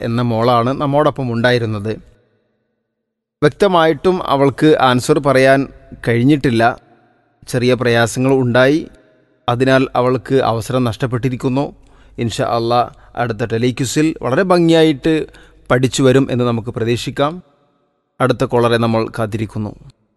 എന്ന മോളാണ് നമ്മോടൊപ്പം ഉണ്ടായിരുന്നത് വ്യക്തമായിട്ടും അവൾക്ക് ആൻസർ പറയാൻ കഴിഞ്ഞിട്ടില്ല ചെറിയ പ്രയാസങ്ങൾ ഉണ്ടായി അതിനാൽ അവൾക്ക് അവസരം നഷ്ടപ്പെട്ടിരിക്കുന്നു ഇൻഷാ അള്ളാ അടുത്ത ടെലിക്യുസിൽ വളരെ ഭംഗിയായിട്ട് പഠിച്ചു വരും എന്ന് നമുക്ക് പ്രതീക്ഷിക്കാം അടുത്ത കോളറെ നമ്മൾ കാത്തിരിക്കുന്നു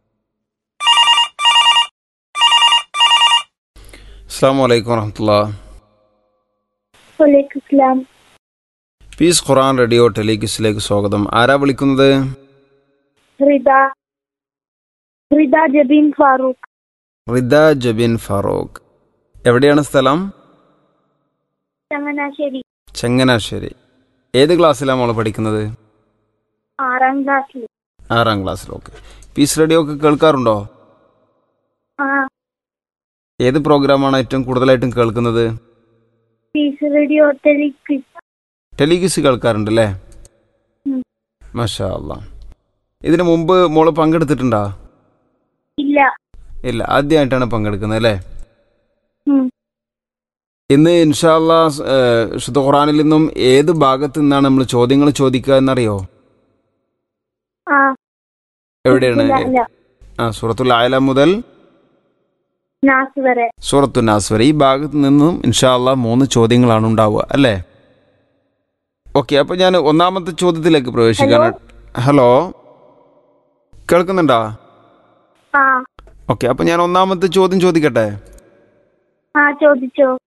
അസ്സാം വലൈക്കും വറഹമത്തുള്ള വലൈക്കും സ്ലാം പീസ് ഖുറാൻ റേഡിയോ ടെലിക്യുസിലേക്ക് സ്വാഗതം ആരാ വിളിക്കുന്നത് റിദ റിദ ജബീൻ ഫാറൂഖ് റിദ ജബിൻ ഫാറൂഖ് എവിടെയാണ് സ്ഥലം ചങ്ങനാശ്ശേരി ചങ്ങനാശ്ശേരി ഏത് ക്ലാസ്സിലാണ് മോള് പഠിക്കുന്നത് ആറാം ക്ലാസ്സിൽ ആറാം ക്ലാസ്സിൽ ഓക്കെ പീസ് റേഡിയോ ഒക്കെ കേൾക്കാറുണ്ടോ ആ ഏത് പ്രോഗ്രാമാണ് ഏറ്റവും കൂടുതലായിട്ടും കേൾക്കുന്നത് പീസ് റേഡിയോ ടെലിക്വിസ് ടെലിക്യൂസ് കേൾക്കാറുണ്ട് അല്ലേ ഉം. മഷാ അല്ലാ ഇതിനു മുമ്പ് മോള് പങ്കെടുത്തിട്ടുണ്ടോ ഇല്ല ഇല്ല ആദ്യമായിട്ടാണ് പങ്കെടുക്കുന്നത് അല്ലേ ഉം. ഇന്ന് ഇൻഷാല്ലാ ശുദ്ധ ഖുറാനിൽ നിന്നും ഏത് ഭാഗത്തു നിന്നാണ് നമ്മൾ ചോദ്യങ്ങൾ ചോദിക്കുക എന്നറിയോ ആ എവിടെയാണ് ഇല്ല ആ സൂറത്തുൽ ആയല മുതൽ നാസ് വരെ സൂറത്തു നാസ് വരെ ഈ ഭാഗത്ത് നിന്നും ഇൻഷാല്ല മൂന്ന് ചോദ്യങ്ങളാണ് ഉണ്ടാവുക അല്ലേ ഓക്കെ അപ്പോൾ ഞാൻ ഒന്നാമത്തെ ചോദ്യത്തിലേക്ക് പ്രവേശിക്കാണ് ഹലോ കേൾക്കുന്നുണ്ടോ ആ ഓക്കെ അപ്പോൾ ഞാൻ ഒന്നാമത്തെ ചോദ്യം ചോദിക്കട്ടെ ആ ചോദിച്ചോ